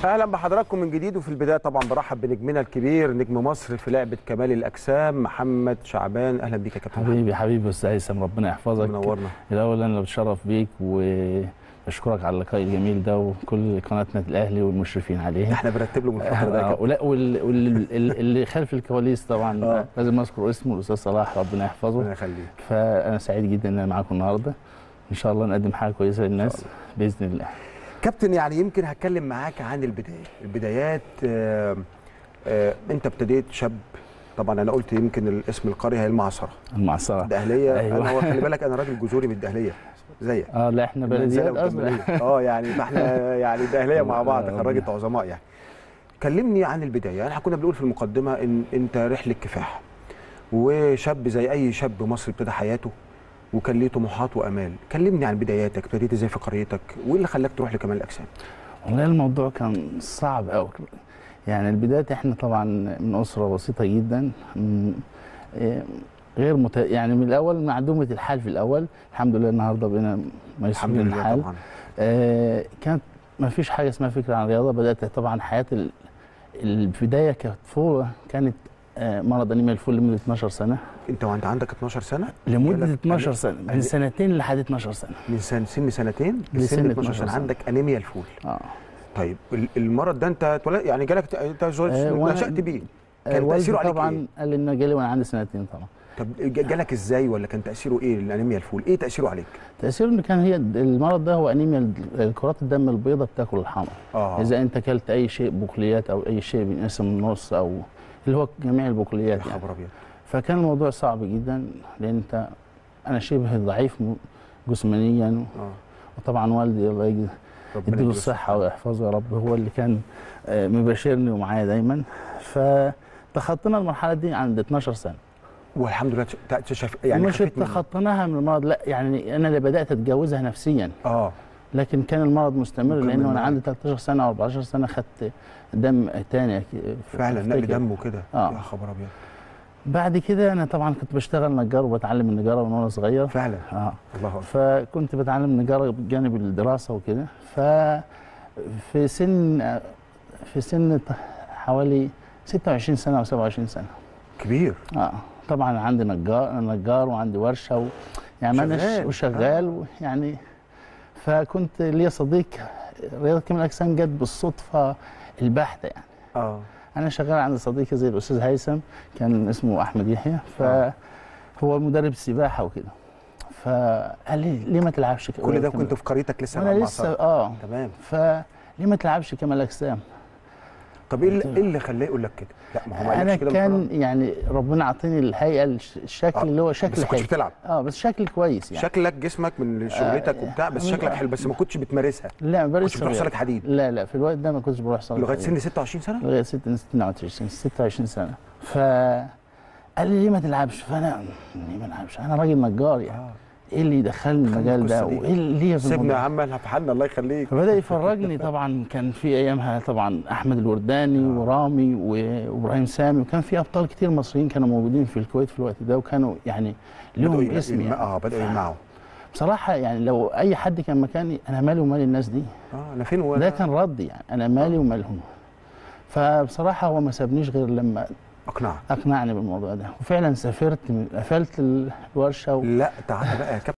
اهلا بحضراتكم من جديد وفي البدايه طبعا برحب بنجمنا الكبير نجم مصر في لعبه كمال الاجسام محمد شعبان اهلا بيك يا كابتن محمد. حبيبي حبيبي استاذ هيثم ربنا يحفظك منورنا الاول انا بتشرف بيك واشكرك على اللقاء الجميل ده وكل قناه نادي الاهلي والمشرفين عليه احنا بنرتب له من الفتره ده يا آه، كابتن. ولا وال- وال- ال- اللي خلف الكواليس طبعا آه. لازم اذكر اسمه الاستاذ صلاح ربنا ربنا يحفظه يخليك فانا سعيد جدا ان انا معاكم النهارده ان شاء الله نقدم حاجه كويسه للناس باذن الله كابتن يعني يمكن هتكلم معاك عن البدايه البدايات آه آه انت ابتديت شاب طبعا انا قلت يمكن الاسم القريه هي المعصره المعصره الدهليه أيوة. انا هو خلي بالك انا راجل جذوري من الدهليه زيك اه لا احنا المنزلة بلديات اصلا والجمالية. اه يعني ما احنا يعني دهليه مع بعض ربنا- خرجت عظماء يعني كلمني عن البدايه يعني احنا كنا بنقول في المقدمه ان انت رحله كفاح وشاب زي اي شاب مصري ابتدى حياته وكان ليه طموحات وامال كلمني عن بداياتك ابتديت ازاي في قريتك وايه اللي خلاك تروح لكمال الاجسام والله الموضوع كان صعب قوي يعني البداية احنا طبعا من أسرة بسيطة جدا م- إيه، غير مت... يعني من الأول معدومة الحال في الأول الحمد لله النهاردة بقينا ميسورين الحمد لله الحال طبعا آه كانت ما فيش حاجة اسمها فكرة عن الرياضة بدأت طبعا حياة ال- البداية كطفولة كانت آه مرض أنيميا الفول لمدة 12 سنه انت وانت عندك 12 سنه لمدة جالك 12 أني- سنه من أني- سنتين لحد 12 سنه من سن سن سنتين لسن لسن 12 12 سنه سنة. عندك انيميا الفول اه طيب ال- المرض ده انت اتولد- يعني جالك انت زو- آه، وأنا- نشأت بيه آه، كان والدي تأثيره عليك طبعا إيه؟ قال لي انه جالي وانا عندي سنتين طبعا طب ج- جالك ازاي ولا كان تاثيره ايه الانيميا الفول ايه تاثيره عليك تأثيره ان كان هي المرض ده هو انيميا ال- كرات الدم البيضاء بتاكل الحمر اه اذا انت اكلت اي شيء بقوليات او اي شيء بينقسم النص او اللي هو جميع يا البقوليات يعني خبر ابيض فكان الموضوع صعب جدا لان انت انا شبه ضعيف م- جسمانيا اه وطبعا والدي الله يجزيه ربنا يديله يديله الصحه ويحفظه يا رب هو اللي كان آه، مباشرني ومعايا دايما فتخطينا المرحله دي عند 12 سنه والحمد لله ت- ت- شاف يعني مش خفيت منه. تخطيناها من المرض لا يعني انا اللي بدات اتجوزها نفسيا اه لكن كان المرض مستمر مكمل لانه انا معاك. عندي 13 سنه او 14 سنه خدت دم تاني أك- فعلا نقل أفتكر. دم وكده آه. يا خبر ابيض بعد كده انا طبعا كنت بشتغل نجار وبتعلم النجاره من وانا صغير فعلا اه الله اكبر فكنت بتعلم نجاره بجانب الدراسه وكده ف في سن في سن حوالي 26 سنه او 27 سنه كبير اه طبعا عندي نجار نجار وعندي ورشه و... يعني ما أناش- شغال. وشغال يعني فكنت ليا صديق رياضه كمال الاجسام جت بالصدفه البحته يعني اه انا شغال عند صديقي زي الاستاذ هيثم كان اسمه احمد يحيى آه. فهو مدرب سباحه وكده فقال لي ليه ما تلعبش ك- كل ده كمال- كنت في قريتك لسه وانا مع لسه المعصرة. اه تمام فليه ما تلعبش كمال اجسام طب ايه اللي, إيه اللي خلاه يقول لك كده لا ما هو ما انا قالكش كده كان من يعني ربنا عطيني الهيئه الش- الشكل آه، اللي هو فراغ. شكل بس ما كنتش حلو بتلعب اه بس شكل كويس يعني شكلك جسمك من شغلتك وبتاع بس آه، شكلك آه. حلو بس ما كنتش بتمارسها لا ما بس كنتش بتروح صاله حديد لا لا في الوقت ده ما كنتش بروح صاله لغايه حديد. سن 26 سنه لغايه 26 26 سنه ف قال لي ليه ما تلعبش فانا ليه ما العبش انا راجل نجار يعني اه ايه اللي يدخلني خلي المجال ده القصة دي. وايه اللي ليا في سيبنا يا الموضوع عم احنا في حالنا الله يخليك فبدا يفرجني طبعا كان في ايامها طبعا احمد الورداني آه. ورامي و- وابراهيم سامي وكان في ابطال كتير مصريين كانوا موجودين في الكويت في الوقت ده وكانوا يعني بدأوا لهم يل- اسم يلم- يعني اه بدأوا يلمعوا بصراحه يعني لو اي حد كان مكاني انا مالي ومال الناس دي اه انا فين و... ده كان ردي يعني انا مالي ومالهم فبصراحه هو ما سابنيش غير لما اقنعك اقنعني بالموضوع ده وفعلا سافرت قفلت الورشه و... لا تعالى بقى يا كابتن